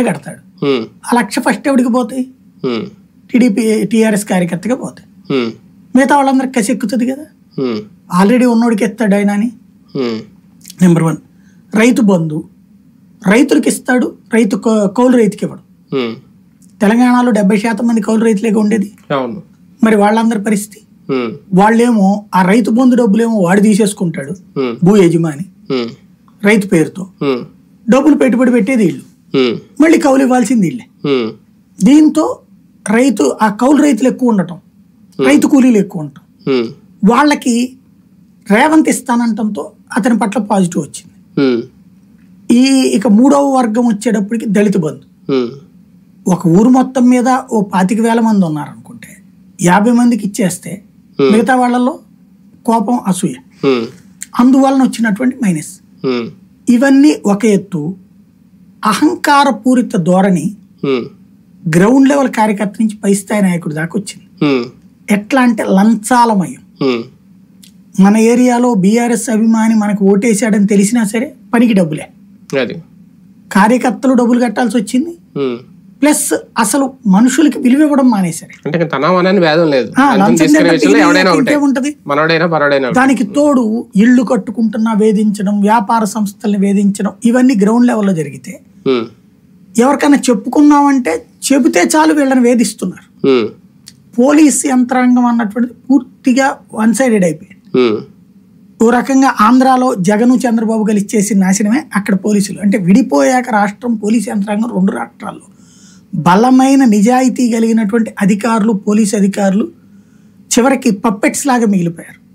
కడతాడు ఉమ్, ఆ లక్ష ఫస్ట్ ఎవడికి పోతాయి ఉమ్, టీడీపీ టీఆర్ఎస్ కార్యకర్తగా పోతాయి ఉమ్, మిగతా వాళ్ళందరికి కసి ఎక్కుతుంది కదా ఉమ్, ఆల్రెడీ ఉన్నోడికి ఎత్తాడు ఆయన అని ఉమ్, నెంబర్ వన్ రైతు బంధు రైతులకు ఇస్తాడు రైతు కౌ- కౌలు రైతుకి ఇవ్వడు ఉమ్, తెలంగాణలో డెబ్బై శాతం మంది కౌలు రైతులేగా ఉండేది అవును మరి వాళ్ళందరి పరిస్థితి ఉమ్, వాళ్ళేమో ఆ రైతు బంధు డబ్బులేమో వాడు తీసేసుకుంటాడు ఉమ్, భూ యజమాని ఉమ్, రైతు పేరుతో ఉమ్, డబ్బులు పెట్టుబడి పెట్టేది వీళ్ళు ఉమ్, మళ్ళీ కౌలు ఇవ్వాల్సింది వీళ్ళే ఉమ్, దీంతో రైతు ఆ కౌలు రైతులు ఎక్కువ ఉండటం రైతు కూలీలు ఎక్కువ ఉండటం ఉమ్, వాళ్ళకి రేవంత్ ఇస్తానంటంతో అతని పట్ల పాజిటివ్ వచ్చింది ఉమ్, ఈ ఇక మూడవ వర్గం వచ్చేటప్పటికి దళిత బంధు ఉమ్, ఒక ఊరు మొత్తం మీద ఓ పాతిక వేల మంది ఉన్నారనుకుంటే యాభై మందికి ఇచ్చేస్తే మిగతా వాళ్ళలో కోపం అసూయ ఉమ్, అందువలన వచ్చినటువంటి మైనస్ ఉమ్, ఇవన్నీ ఒక ఎత్తు అహంకారపూరిత ధోరణి ఉమ్, గ్రౌండ్ లెవెల్ కార్యకర్త నుంచి పై స్థాయి నాయకుడి దాకా వచ్చింది ఉమ్, ఎట్లా అంటే లంచాలమయం ఉమ్, మన ఏరియాలో బీఆర్ఎస్ అభిమాని మనకు ఓటేశాడని తెలిసినా సరే పనికి డబ్బులే అది కార్యకర్తలు డబ్బులు కట్టాల్సి వచ్చింది ఉమ్. ప్లస్ అసలు మనుషులకి విలువ ఇవ్వడం మానేశారు అంటే ఇంకా తనమనని భేదం లేదు ఆ, లంచం లంచం తీసుకునే తింటే విషయంలో ఎవడైనా ఒకటే ఇంకేముంటది మనోడైనా పరోడైనా ఒకటే. దానికి తోడు ఇళ్ళు కట్టుకుంటున్నా వేధించడం వ్యాపార సంస్థల్ని వేధించడం ఇవన్నీ గ్రౌండ్ లెవెల్లో జరిగితే ఉమ్, ఎవరికైనా చెప్పుకుందామంటే చెబితే చాలు వీళ్ళని వేధిస్తున్నారు ఉమ్, పోలీస్ యంత్రాంగం అన్నటువంటిది పూర్తిగా వన్ సైడెడ్ అయిపోయింది ఉమ్, ఓ రకంగా ఆంధ్రాలో జగను చంద్రబాబు కలిసి చేసిన నాశనమే అక్కడ పోలీసులు అంటే విడిపోయాక రాష్ట్రం పోలీస్ యంత్రాంగం రెండు రాష్ట్రాల్లో బలమైన నిజాయితీ కలిగినటువంటి అధికారులు పోలీస్ అధికారులు చివరికి పప్పెట్స్ లాగా మిగిలిపోయారు